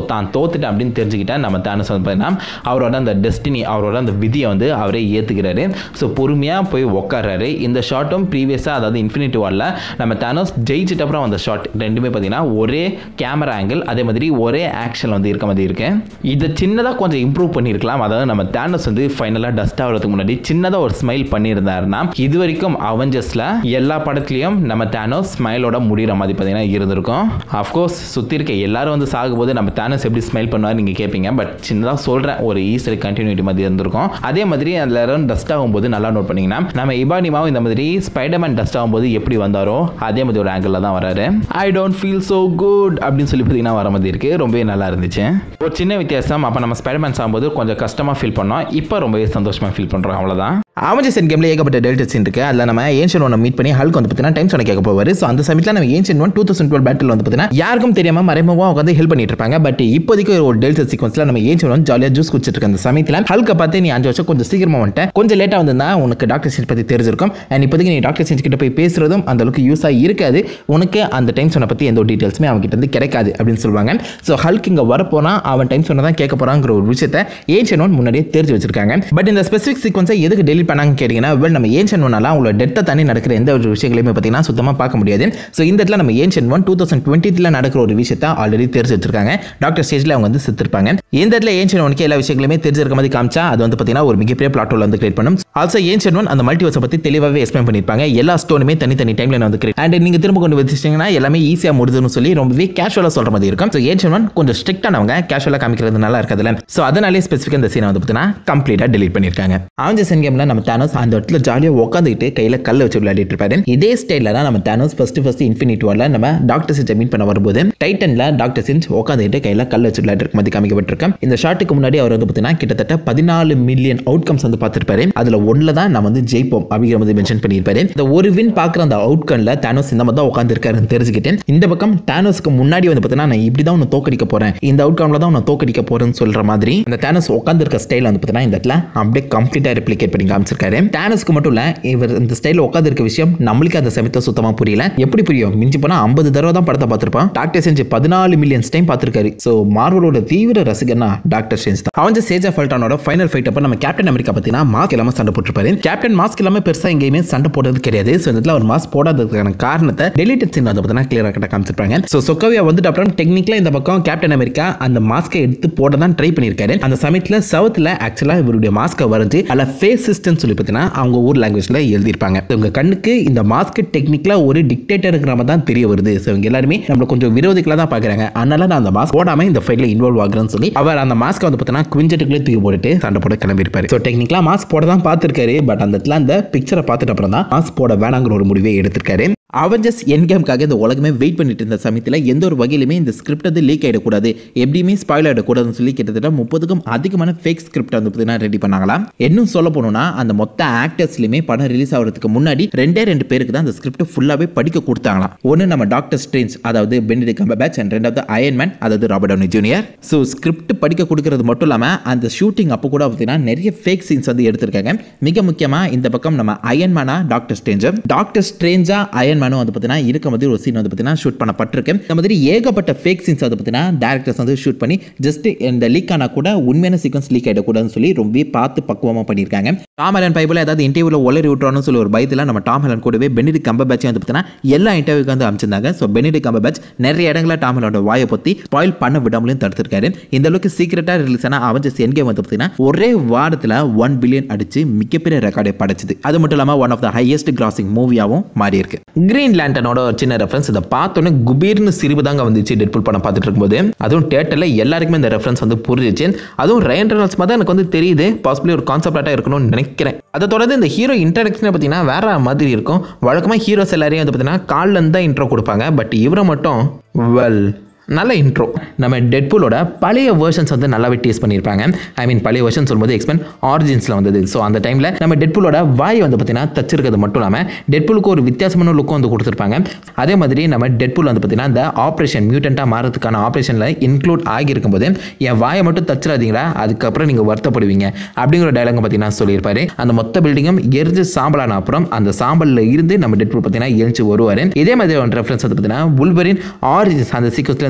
தான் தோத்துட்டேன் அப்படின்னு தெரிஞ்சுக்கிட்டா நம்ம தானஸ் வந்து பார்த்தீங்கன்னா அவரோட அந்த டெஸ்டினி அவரோட அந்த விதியை வந்து அவரே ஏற்றுக்கிறாரு ஸோ பொறுமையாக போய் உட்கார்றாரு இந்த ஷாட்டும் ப்ரீவியஸாக அதாவது இன்ஃபினிட்டி வாலில் நம்ம தானோஸ் ஜெயிச்சிட்ட அப்புறம் அந்த ஷாட் ரெண்டுமே பார்த்தீங்கன்னா ஒரே கேமரா ஆங்கிள் அதே மாதிரி ஒரே ஆக்ஷன் வந்து இருக்க மாதிரி இருக்கு இதை சின்னதாக கொஞ்சம் இம்ப்ரூவ் பண்ணியிருக்கலாம் அதாவது நம்ம தானோஸ் வந்து ஃபைனலாக டஸ்ட் ஆகிறதுக்கு முன்னாடி சின்னதாக ஒரு ஸ்மைல் பண்ணியிருந்தாருன்னா இது வரைக்கும் அவெஞ்சர்ஸில் எல்லா படத்துலையும் நம்ம தானோஸ் ஸ்மைலோட முடிகிற மாதிரி பார்த்தீங்கன்னா இருந்திருக்கும் அஃப்கோர்ஸ் சுற்றி இருக்க எல்லாரும் வந்து சாகும்போது நம்ம தானோஸ் எப்படி ஸ்மைல் பண்ணுவார் நீங்கள் கேட்பீங்க பட் சின்னதாக சொல்கிறேன் ஒரு ஈஸரி கண்டினியூட்டி மாதிரி இருந்திருக்கும் அதே மாதிரி அதில் எல்லாரும் டஸ்ட் ஆகும்போது நல்லா நோட் பண்ணிங்கன்னா நம்ம இபானிமாவும் இந்த மாதிரி ஸ்பைடர்மேன் டஸ்ட் ஆகும்போது எப்படி வந்தாரோ அதே மாதிரி ஒரு ஆங்கிளில் தான் வராரு I don't feel so good அப்படின்னு சொல்லி பார்த்தீங்கன்னா வர மாதிரி இருக்கு ரொம்பவே நல்லா இருந்துச்சு ஒரு சின்ன வித்தியாசம் அப்போ நம்ம ஸ்பைடர்மேன் சாகும்போது கொஞ்சம் கஷ்டமாக ஃபீல் பண்ணோம் இப்போ ரொம்பவே சந்தோஷமாக ஃபீல் பண்ணுறோம் அவ்வளோதான் அவஞ்சஸ் என் கேமில் ஏகப்பட்ட டெல்டஸ் இருக்கு அதில் நம்ம ஏன்ஷன் ஒன் மீட் பண்ணி ஹல்க் வந்து பார்த்தீங்கன்னா டைம் சொன்ன கேட்க போவார் ஸோ அந்த சமயத்தில் நம்ம Ancient One two thousand twelve battle வந்து பார்த்தீங்கன்னா யாருக்கும் தெரியாமல் மறைமுகமாக உட்காந்து ஹெல்ப் பண்ணிட்டு இருப்பாங்க பட் இப்போதைக்கு ஒரு டெல்டா சீக்வன்ஸில் நம்ம ஏன்ஷன் ஒன் ஜாலியாக ஜூஸ் குடிச்சிட்டு இருக்க அந்த சமயத்தில் ஹல்கை பார்த்து நீ அஞ்சு வருஷம் கொஞ்சம் சீக்கிரமாக வந்துட்டேன் கொஞ்சம் லேட்டாக வந்திருந்தா உனக்கு டாக்டர் சேஞ்ச் பற்றி தெரிஞ்சிருக்கும் அண்ட் இப்போதைக்கு நீ டாக்டர் சேஞ்ச் கிட்ட போய் பேசுறதும் அந்த அளவுக்கு யூஸாக இருக்காது உனக்கு அந்த டைம் சொன்ன பற்றி எந்த ஒரு டீட்டெயில்ஸுமே அவன் கிட்ட இருந்து கிடைக்காது அப்படின்னு சொல்லுவாங்க ஸோ ஹல்க் இங்கே வரப்போனா அவன் டைம் சொன்னதான் கேட்க போறாங்கிற ஒரு விஷயத்தை ஏன்ஷன் ஒன் முன்னாடியே தெரிஞ்சு வச்சிருக்காங்க பட் இந்த ஸ்பெசிஃபிக் சீக்வன்ஸை எதுக்கு டெலிட் பண்ணாங்கன்னு கேட்டிங்கன்னா well, நம்ம ஏன்ஷன் ஒன்னால அவங்களோட டெத்தை தண்ணி நடக்கிற எந்த ஒரு விஷயங்களையுமே பார்த்தீங்கன்னா சுத்தமாக பார்க்க முடியாது ஸோ இந்த இடத்துல நம்ம ஏன்ஷன் ஒன் டூ தௌசண்ட் டுவெண்ட்டியில் நடக்கிற ஒரு விஷயத்தை ஆல்ரெடி தெரிஞ்சு வச்சிருக்காங்க டாக்டர் ஸ்டேஜில் அவங்க வந்து செத்துருப்பாங்க இந்த இடத்துல ஏன்ஷன் ஒனுக்கு எல்லா விஷயங்களுமே தெரிஞ்சிருக்க மாதிரி காமிச்சா அது வந்து பார்த்தீங்கன்னா ஒரு மிகப்பெரிய பிளாட் வந்து கிரியேட் பண்ணும் ஆல்சோ ஏன்ஷன் ஒன் அந்த மல்டிவர்ஸை பற்றி தெளிவாகவே எக்ஸ்பிளைன் பண்ணியிருப்பாங்க எல்லா ஸ்டோனுமே தனித்தனி டைம்ல வந்து கிரியேட் அண்ட் நீங்கள் திரும்ப கொண்டு வச்சிட்டிங்கன்னா எல்லாமே ஈஸியாக முடிதுன்னு சொல்லி ரொம்பவே கேஷுவலாக சொல்கிற மாதிரி இருக்கும் ஸோ ஏன்ஷன் ஒன் கொஞ்சம் ஸ்ட்ரிக்டானவங்க கேஷுவலாக காமிக்கிறது நல்லா இருக்காதுல்ல ஸோ அதனாலே ஸ்பெசிஃபிக்காக இந்த சீனை வந்து பார்த்தீங்கன்னா கம்ப்ளீட்டாக டெலிட் பண்ணியிருக்காங்க அவஞ்சஸ் என் கேமில் நம்ம தானோஸ் அந்த இடத்துல ஜாலியாக உட்காந்துக்கிட்டு கையில் கல்லை வச்சு விளையாடிட்டு இருப்பாரு இதே ஸ்டைலில் தான் நம்ம தானோஸ் ஃபர்ஸ்ட் ஃபர்ஸ்ட் இன்ஃபினிட் வாரில் நம்ம டாக்டர் சிஞ்சை மீட் பண்ண வரும்போது டைட்டனில் டாக்டர் சிஞ்ச் உட்காந்துக்கிட்டு கையில் கல்லை வச்சு விளையாட்டு மாதிரி காமிக்கப்பட்டிருக்கேன் இந்த ஷாட்டுக்கு முன்னாடி அவர் வந்து பார்த்தீங்கன்னா கிட்டத்தட்ட பதினாலு மில்லியன் அவுட்கம்ஸ் வந்து பார்த்துருப்பாரு அதில் ஒன்றில் தான் நம்ம வந்து ஜெயிப்போம் அப்படிங்கிற மாதிரி மென்ஷன் பண்ணியிருப்பாரு இந்த ஒரு வின் பார்க்குற அந்த அவுட்கம்ல தானோஸ் இந்த மாதிரி தான் உட்காந்துருக்காருன்னு தெரிஞ்சுக்கிட்டேன் இந்த பக்கம் தானோஸ்க்கு முன்னாடி வந்து பார்த்தீங்கன்னா நான் இப்படி தான் உன்னை தோக்கடிக்க போறேன் இந்த அவுட்கம்ல தான் உன்னை தோக்கடிக்க போறேன்னு சொல்ற மாதிரி இந்த தானோஸ் உட்காந்துருக்க ஸ்டைல் வந்து பார்த்தீங்கன்னா இந்த இடத்துல அப்படியே கம்ப்ளீட்டாக ரெப்ளிகேட் பண்ணி காமிச்சிருக்காரு தானோஸ்க்கு மட்டும் இல்லை இவர் இந்த ஸ்டைலில் உட்காந்துருக்க விஷயம் நம்மளுக்கு அந்த சமயத்தை சுத்தமாக புரியல எப்படி புரியும் மிஞ்சி போனால் ஐம்பது தடவை தான் படத்தை பார்த்துருப்பான் டாக்டர் செஞ்சு பதினாலு மில்லியன்ஸ் டைம் பார்த்துருக்காரு ஸோ மார்வலோட தீவிர ரசிகர்னா டாக்டர் ஸ்ட்ரேஞ்ச் தான் அவன் சேஜ் ஆஃப் ஃபல்டானோட ஃபைனல் ஃபைட் அப்போ நம்ம கேப்டன் அமெரிக்கா பார்த்தீங்கன்னா மாஸ்க் இல்லாமல் சண்டை போட்டுருப்பாரு கேப்டன் மாஸ்க் இல்லாமல் பெருசாக எங்கேயுமே சண்டை போடுறது கிடையாது ஸோ இந்த இடத்துல அவர் மாஸ்க் போடாததுக்கான காரணத்தை டெலிட்டட் சீன் வந்து பார்த்தீங்கன்னா கிளியராக கட்ட காமிச்சிருப்பாங்க ஸோ சொக்கவியா வந்துட்டு அப்புறம் டெக்னிக்கலாக இந்த பக்கம் கேப்டன் அமெரிக்கா அந்த மாஸ்க்கை எடுத்து போட தான் ட்ரை பண்ணியிருக்காரு அந்த சமயத்தில் சவுத்தில் ஆக்சுவலாக இவருடைய மாஸ்க்கை வரைஞ்சி அதில் ஃபேஸ் சிஸ்டம் சொல்லி பார்த்தீங்கன்னா அவங்க ஊர் லாங்குவேஜில் எழுதியிருப்பாங்க உங்க கண்ணுக்கு இந்த மாஸ்க் டெக்னிக்கலாக ஒரு டிக்டேட்டர் இருக்கிற மாதிரி தான் தெரிய வருது ஸோ இவங்க எல்லாருமே நம்மள கொஞ்சம் விரோதிகளாக தான் பார்க்குறாங்க அதனால நான் அந்த மாஸ்க் போடாமல் இந்த ஃபைட்டில் இன்வால்வ் ஆகுறேன்னு சொல்லி அவர் அந்த மாஸ்க்கை வந்து பார்த்தீங்கன்னா குவிஞ்சட்டுக்குள்ளே தூக்கி போட்டுட்டு சண்டை போட கிளம்பியிருப்பாரு ஸோ டெக்னிக்கலாக மாஸ்க் போட தான் பார்த்துருக்காரு பட் அந்த இடத்துல அந்த பிக்சரை பார்த்துட்டு அப்புறம் தான் மாஸ்க் போட வேணாங்கிற ஒரு முடிவை எடுத்திருக்காரு அவெஞ்சர்ஸ் என்கேம்காக இந்த உலகமே வெயிட் பண்ணிட்டு இருந்த சமயத்தில் எந்த ஒரு வகையிலுமே இந்த ஸ்கிரிப்ட் வந்து லீக் ஆகிடக்கூடாது எப்படியுமே ஸ்பாயில் ஆகிடக்கூடாதுன்னு சொல்லி கிட்டத்தட்ட முப்பதுக்கும் அதிகமான ஃபேக் ஸ்கிரிப்ட் வந்து பார்த்தீங்கன்னா ரெடி பண்ணாங்களாம் இன்னும் சொல்ல போனோம்னா அந்த மொத்த ஆக்டர்ஸ்லையுமே படம் ரிலீஸ் ஆகிறதுக்கு முன்னாடி ரெண்டே ரெண்டு பேருக்கு தான் அந்த ஸ்கிரிப்ட் ஃபுல்லாகவே படிக்க கொடுத்தாங்களாம் ஒன்று நம்ம டாக்டர் ஸ்ட்ரேஞ்ச் அதாவது பெனிடி கம்பேட்ச் அண்ட் ரெண்டாவது அயன்மேன் அதாவது Robert Downey Junior so script படிக்க கொடுக்கறது மட்டும் இல்லாமல் அந்த ஷூட்டிங் அப்போ கூட பார்த்தீங்கன்னா நிறைய ஃபேக் சீன்ஸ் வந்து எடுத்திருக்காங்க மிக முக்கியமாக இந்த பக்கம் நம்ம அயன்மேனா டாக்டர் ஸ்ட்ரேஞ்சர் டாக்டர் ஸ்ட்ரேஞ்சா அயன் மேனும் வந்து பார்த்தீங்கன்னா இருக்க மாதிரி ஒரு சீன் வந்து பார்த்தீங்கன்னா ஷூட் பண்ணப்பட்டிருக்கு இந்த மாதிரி ஏகப்பட்ட ஃபேக் சீன்ஸ் வந்து பார்த்தீங்கன்னா டேரக்டர்ஸ் வந்து ஷூட் பண்ணி ஜஸ்ட் இந்த லீக் ஆனால் கூட உண்மையான சீக்வன்ஸ் லீக் ஆகிடக்கூடாதுன்னு சொல்லி ரொம்ப பார்த்து பக்குவமாக பண்ணியிருக்காங்க டாம் ஹலன் பைபிள் ஏதாவது இன்டர்வியூவில் ஒளரி விட்டுறான்னு சொல்லி ஒரு பயத்தில் நம்ம டாம் ஹலன் கூடவே பெனிடி கம்ப பேட்ச் வந்து பார்த்தீங்கன்னா எல்லா இன்டர்வியூக்கு வந்து அமைச்சிருந்தாங்க ஸோ பெனிடி கம்ப பேட்ச் நிறைய இடங்களில் டாம் ஹலனோட வாயை பற்றி ஸ்பாயில் பண்ண விடாமலையும் தடுத்திருக்காரு இந்த அளவுக்கு சீக்கிரட்டாக ரிலீஸ் ஆன அவஞ்சஸ் என் கேம் வந்து பார்த்தீங்கன்னா ஒரே வாரத்தில் ஒன் பில்லியன் அடிச்சு மிகப்பெரிய ரெக்கார்டை படைச்சது அது மட்டும் இல்லாமல் one of the highest grossing மூவியாகவும் மாறி இருக்கு கிரீன் லேண்டனோட ஒரு சின்ன ரெஃபரன்ஸ் இதை பார்த்தோன்னே குபீர்னு சிரிப்பு தாங்க வந்துச்சு டெட்புல் படம் பார்த்துட்டு இருக்கும்போது அதுவும் தேட்டரில் எல்லாருக்குமே இந்த ரெஃபரன்ஸ் வந்து புரிஞ்சிச்சு அதுவும் ரயன் ரெனால்ட்ஸ் மாதிரி தான் எனக்கு வந்து தெரியுது பாசிபிளி ஒரு கான்செப்டாக இருக்கணும்னு நினைக்கிறேன் அதை தொடர்ந்து இந்த ஹீரோ இன்ட்ரடக்ஷன் பார்த்தீங்கன்னா வேற மாதிரி இருக்கும் வழக்கமாக ஹீரோஸ் எல்லாரையும் வந்து பார்த்தீங்கன்னா காலிலேருந்து தான் இன்ட்ரோ கொடுப்பாங்க பட் இவரை மட்டும் வெல் நல்ல இன்ட்ரோ நம்ம டெட்பூலோட பழைய வெர்ஷன்ஸ் வந்து நல்லாவே டேஸ்ட் பண்ணியிருப்பாங்க ஐ மீன் பழைய வெர்ஷன் சொல்லும்போது எக்ஸ்பென் ஆரிஜின்ஸில் வந்தது ஸோ அந்த டைமில் நம்ம டெட்பூலோட வாய் வந்து பார்த்தீங்கன்னா தச்சிருக்கிறது மட்டும் இல்லாமல் டெட்பூலுக்கு ஒரு வித்தியாசமான லுக்கும் வந்து கொடுத்துருப்பாங்க அதே மாதிரி நம்ம டெட்பூல் வந்து பார்த்தீங்கன்னா இந்த ஆப்ரேஷன் மியூட்டண்ட்டாக மாறதுக்கான ஆப்ரேஷனில் இன்க்ளூட் ஆகியிருக்கும் போது என் வாயை மட்டும் தச்சிடாதீங்களா அதுக்கப்புறம் நீங்கள் வருத்தப்படுவீங்க அப்படிங்கிற டைலாக் பார்த்தீங்கன்னா சொல்லியிருப்பாரு அந்த மொத்த பில்டிங்கும் எரிஞ்சு சாம்பலான அப்புறம் அந்த சாம்பலில் இருந்து நம்ம டெட்பூல் பார்த்தீங்கன்னா எழுந்து வருவார் இதே மாதிரி ஒரு ரெஃபரன்ஸ் வந்து பார்த்தீங்கன்னா புல்வரின் ஆரிஜின்ஸ் அந்த சீக்வன்ஸ்ல இருந்து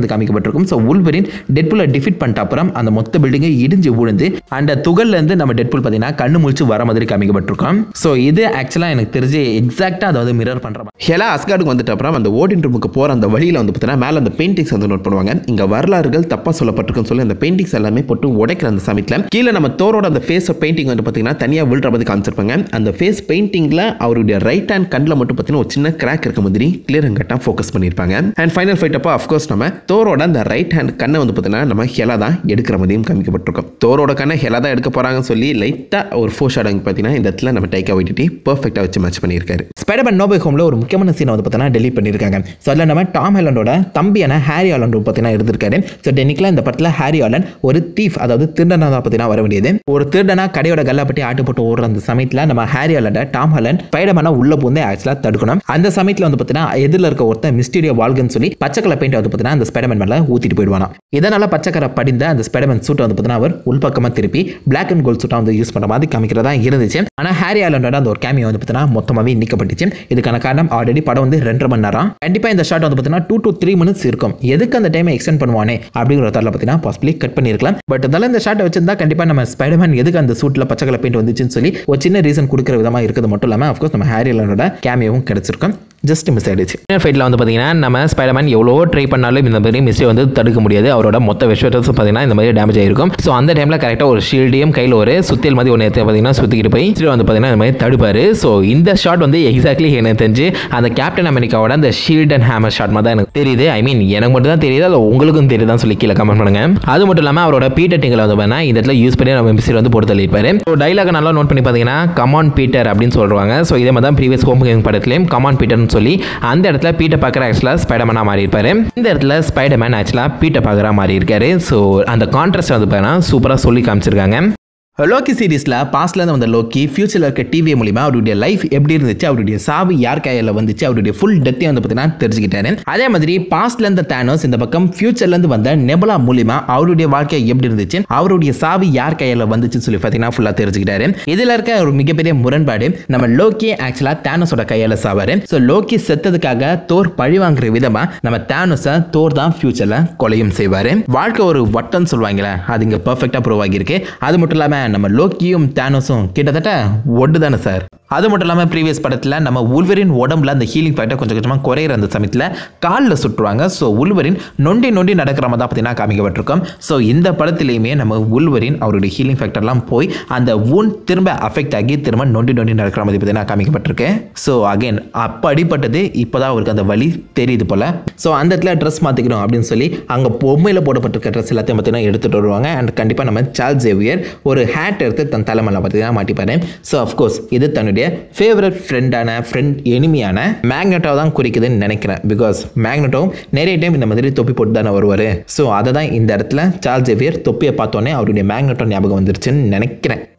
காமிக்கப்பட்டிருக்கும் ஸோ உல்வரின் டெட்புலை டிஃபிட் பண்ணிட்ட அப்புறம் அந்த மொத்த பில்டிங்கை இடிஞ்சு விழுந்து அந்த துகள்ல இருந்து நம்ம டெட்புல் பார்த்தீங்கன்னா கண்ணு முழிச்சு வர மாதிரி காமிக்கப்பட்டிருக்கோம் ஸோ இது ஆக்சுவலாக எனக்கு தெரிஞ்சு எக்ஸாக்டாக அதை வந்து மிரர் பண்ணுற மாதிரி ஹெலா அஸ்கார்டுக்கு வந்துட்ட அப்புறம் அந்த ஓடின் ரூமுக்கு போகிற அந்த வழியில் வந்து பார்த்தீங்கன்னா மேலே அந்த பெயிண்டிங்ஸ் வந்து நோட் பண்ணுவாங்க இங்கே வரலாறுகள் தப்பாக சொல்லப்பட்டிருக்குன்னு சொல்லி அந்த பெயிண்டிங்ஸ் எல்லாமே போட்டு உடைக்கிற அந்த சமயத்தில் கீழே நம்ம தோரோட அந்த ஃபேஸ் பெயிண்டிங் வந்து பார்த்தீங்கன்னா தனியாக விழுற மாதிரி காமிச்சிருப்பாங்க அந்த ஃபேஸ் பெயிண்டிங்கில் அவருடைய ரைட் ஹேண்ட் கண்ணில் மட்டும் பார்த்தீங்கன்னா ஒரு சின்ன கிராக் இருக்க மாதிரி கிளியர் அண்ட் கட்டாக ஃபோக்கஸ் பண்ணியிருப்பாங்க அண்ட் ஃபைனல் ஃபைட் அப்போ அஃப்கோர்ஸ் நம்ம தோரோட அந்த ரைட் ஹேண்ட் கண்ணை வந்து பார்த்தீங்கன்னா நம்ம ஹெலா தான் எடுக்கிற மாதிரியும் காமிக்கப்பட்டிருக்கோம் தோரோட கண்ணை ஹெலா தான் எடுக்க போகிறாங்கன்னு சொல்லி லைட்டாக ஒரு ஃபோர் ஷாடோங்க பார்த்தீங்கன்னா இந்த இடத்துல நம்ம டைக்கா வைட்டி பர்ஃபெக்டாக வச்சு மேட்ச் பண்ணியிருக்காரு ஸ்பைடர்மேன் நோபே ஹோமில் ஒரு முக்கியமான சீனை வந்து பார்த்தீங்கன்னா டெலிட் பண்ணியிருக்காங்க ஸோ அதில் நம்ம டாம் ஹேலண்டோட தம்பியான ஹாரி ஆலண்ட் பார்த்தீங்கன்னா இருந்திருக்காரு ஸோ டெனிக்கில் இந்த படத்தில் ஹாரி ஆலண்ட் ஒரு தீஃப் அதாவது திருடனாக தான் பார்த்தீங்கன்னா வர வேண்டியது ஒரு திருடனா கடையோட கல்லாப்பட்டி ஆட்டு போட்டு ஓடுற அந்த சமயத்தில் நம்ம ஹாரி ஆலண்டை டாம் ஹாலண்ட் ஸ்பைடர்மேனை உள்ள பூந்து ஆக்சுவலாக தடுக்கணும் அந்த சமயத்தில் வந்து பார்த்தீங்கன்னா எதிரில் இருக்க ஒருத்தன் மிஸ்டீரியோ வால்கன்னு சொல்லி பச்சை கலர் பெயிண்ட் வந்து பார்த்தீங்கன்னா அந்த ஸ்பைடர்மேன் மேலே ஊற்றிட்டு போயிடுவானா இதனால பச்சை கலர் படிந்த அந்த ஸ்பைடர்மேன் சூட்டை வந்து பார்த்தீங்கன்னா அவர் உள்பக்கமாக திருப்பி பிளாக் அண்ட் கோல்ட் சூட்டாக வந்து யூஸ் பண்ணுற மாதிரி காமிக்கிறதா இருந்துச்சு ஆனால் ஹாரி ஆலண்டோட அந்த ஒரு கேமியோ வந்து பார்த்தீங்கன்னா மொத்தமாகவே நீக்கப்பட்டுச்சு இதுக்கான காரணம் ஆல்ரெடி படம் வந்து ரெண்டரை மணி நேரம் கண்டிப்பாக இந்த ஷாட் வந்து பார்த்தீங்கன்னா டூ டு த்ரீ மினிட்ஸ் இருக்கும் எதுக்கு அந்த டைமை எக்ஸ்டெண்ட் பண்ணுவானே அப்படிங்கிற தரல பார்த்தீங்கன்னா பாசிபிளி கட் பண்ணியிருக்கலாம் பட் இருந்தாலும் இந்த ஷாட்டை வச்சிருந்தா கண்டிப்பாக நம்ம ஸ்பைடர்மேன் எதுக்கு அந்த சூட்டில் பச்சை கலர் பெயிண்ட் வந்துச்சுன்னு சொல்லி ஒரு சின்ன ரீசன் கொடுக்குற விதமாக இருக்கிறது மட்டும் இல்லாமல் அஃப்கோர்ஸ் நம்ம ஹாரி ஆலண்டோட கேமியோவும் கிடைச்சிருக்கும் ஜஸ்ட் மிஸ் ஆயிடுச்சு ஃபைட்டில் வந்து பார்த்தீங்கன்னா நம்ம ஸ்பைடர்மேன் எவ்வளோ ட்ரை பண்ணாலும் இந்த மாதிரி மிஸ்டே வந்து தடுக்க முடியாது அவரோட மொத்த விஷயத்தும் பார்த்தீங்கன்னா இந்த மாதிரி டேமேஜ் ஆயிருக்கும் ஸோ அந்த டைமில் கரெக்டாக ஒரு ஷீல்டையும் கையில் ஒரு சுத்தியல் மாதிரி ஒன்று எடுத்து பார்த்தீங்கன்னா சுற்றிக்கிட்டு போய் வந்து பார்த்தீங்கன்னா இந்த மாதிரி தடுப்பார் ஸோ இந்த ஷாட் வந்து எக்ஸாக்ட்லி எனக்கு தெரிஞ்சு அந்த கேப்டன் அமெரிக்காவோட அந்த ஷீல்ட் அண்ட் ஹேமர் ஷாட் மாதிரி தான் எனக்கு தெரியுது ஐ மீன் எனக்கு மட்டும் தான் தெரியுது அது உங்களுக்கும் தெரியுதான்னு சொல்லி கீழே கமெண்ட் பண்ணுங்க அது மட்டும் இல்லாமல் அவரோட பீட்டர் டிங்கில் வந்து பார்த்தீங்கன்னா இந்த இடத்துல யூஸ் பண்ணி நம்ம மிஸ்டர் வந்து போட்டு தள்ளியிருப்பாரு ஸோ டைலாக் நல்லா நோட் பண்ணி பார்த்தீங்கன்னா கமான் பீட்டர் அப்படின்னு சொல்லுவாங்க ஸோ இதே மாதிரி தான் ப்ரீவியஸ் ஹோம் கேம் படத்துலையும் கமான் பீட்டர்னு சொல்லி அந்த இடத்துல பீட்டர் பார்க்குற ஆக்சுவலாக ஸ்பைடர்மேனாக மாறி இருப்பாரு இந்த இடத்துல ஸ்பைடர்மேன் ஆக்சுவலாக பீட்டர் பார்க்குற மாறி இருக்காரு ஸோ அந்த கான்ட்ராஸ்ட் வந்து பார்த்தீங்கன்னா சூப்பராக சொல்லி காமிச்சிருக்காங்க லோக்கி சீரிஸில் பாஸ்ட்லேருந்து வந்த லோக்கி ஃபியூச்சரில் இருக்க டிவி மூலிமா அவருடைய லைஃப் எப்படி இருந்துச்சு அவருடைய சாவு யார் கையில் வந்துச்சு அவருடைய ஃபுல் டெத்தையும் வந்து பார்த்தீங்கன்னா தெரிஞ்சுக்கிட்டாரு அதே மாதிரி பாஸ்ட்லேருந்து தேனோஸ் இந்த பக்கம் ஃபியூச்சர்லேருந்து வந்த நெபலா மூலிமா அவருடைய வாழ்க்கை எப்படி இருந்துச்சு அவருடைய சாவு யார் கையில் வந்துச்சுன்னு சொல்லி பார்த்தீங்கன்னா ஃபுல்லாக தெரிஞ்சுக்கிட்டாரு இதில் இருக்க ஒரு மிகப்பெரிய முரண்பாடு நம்ம லோக்கி ஆக்சுவலாக தேனோஸோட கையில் சாவாரு ஸோ லோக்கி செத்ததுக்காக தோர் பழி வாங்குற விதமாக நம்ம தேனோஸை தோர் தான் ஃபியூச்சரில் கொலையும் செய்வார் வாழ்க்கை ஒரு வட்டம்னு சொல்லுவாங்களே அது இங்கே பர்ஃபெக்டாக ப்ரூவ் ஆகியிருக்கு அது மட்டும் இல்லாமல் நம்ம லோக்கியும் தேனோஸும் கிட்டத்தட்ட ஒட்டு தானே சார் அது மட்டும் இல்லாமல் ப்ரீவியஸ் படத்தில் நம்ம உள்வரின் உடம்புல அந்த ஹீலிங் ஃபேக்டர் கொஞ்சம் கொஞ்சமாக குறையிற அந்த சமயத்தில் காலில் சுட்டுருவாங்க ஸோ உள்வரின் நொண்டி நொண்டி நடக்கிற மாதிரி தான் பார்த்தீங்கன்னா காமிக்கப்பட்டிருக்கோம் ஸோ இந்த படத்துலையுமே நம்ம உள்வரின் அவருடைய ஹீலிங் ஃபேக்டர்லாம் போய் அந்த ஊன் திரும்ப அஃபெக்ட் ஆகி திரும்ப நொண்டி நொண்டி நடக்கிற மாதிரி பார்த்தீங்கன்னா காமிக்கப்பட்டிருக்கு ஸோ அகைன் அப்போ அடிப்பட்டது இப்போ தான் அவருக்கு அந்த வலி தெரியுது போல் ஸோ அந்த இடத்துல ட்ரெஸ் மாற்றிக்கணும் அப்படின்னு சொல்லி அங்கே பொம்மையில் போடப்பட்டிருக்க ட்ரெஸ் எல்லாத்தையும் பார்த்தீங்கன்னா எடுத்துகிட்டு வருவாங்க அண்ட் கண்டிப்பாக நம்ம சார்ல்ஸ் ஜேவியர் ஒரு ஹேட் எடுத்து தன் தலைமையில் பார்த்தீங்கன்னா மாட்டிப்பாரு ஸோ அஃப்கோர்ஸ் இது தன்னுடைய ஃபேவரட் ஃப்ரெண்டான ஃப்ரெண்ட் எனிமியான மேக்னெட்டோ தான் குறிக்குதுன்னு நினைக்கிறேன் பிகாஸ் மேக்னெட்டோ நிறைய டைம் இந்த மாதிரி தொப்பி போட்டு தானே வருவார் ஸோ அதை தான் இந்த இடத்துல சார்ல்ஸ் ஜேவியர் தொப்பியை பார்த்தோன்னே அவருடைய மேக்னெட்டோ ஞாபகம் வந்துருச்சுன்னு நினைக்கிறேன்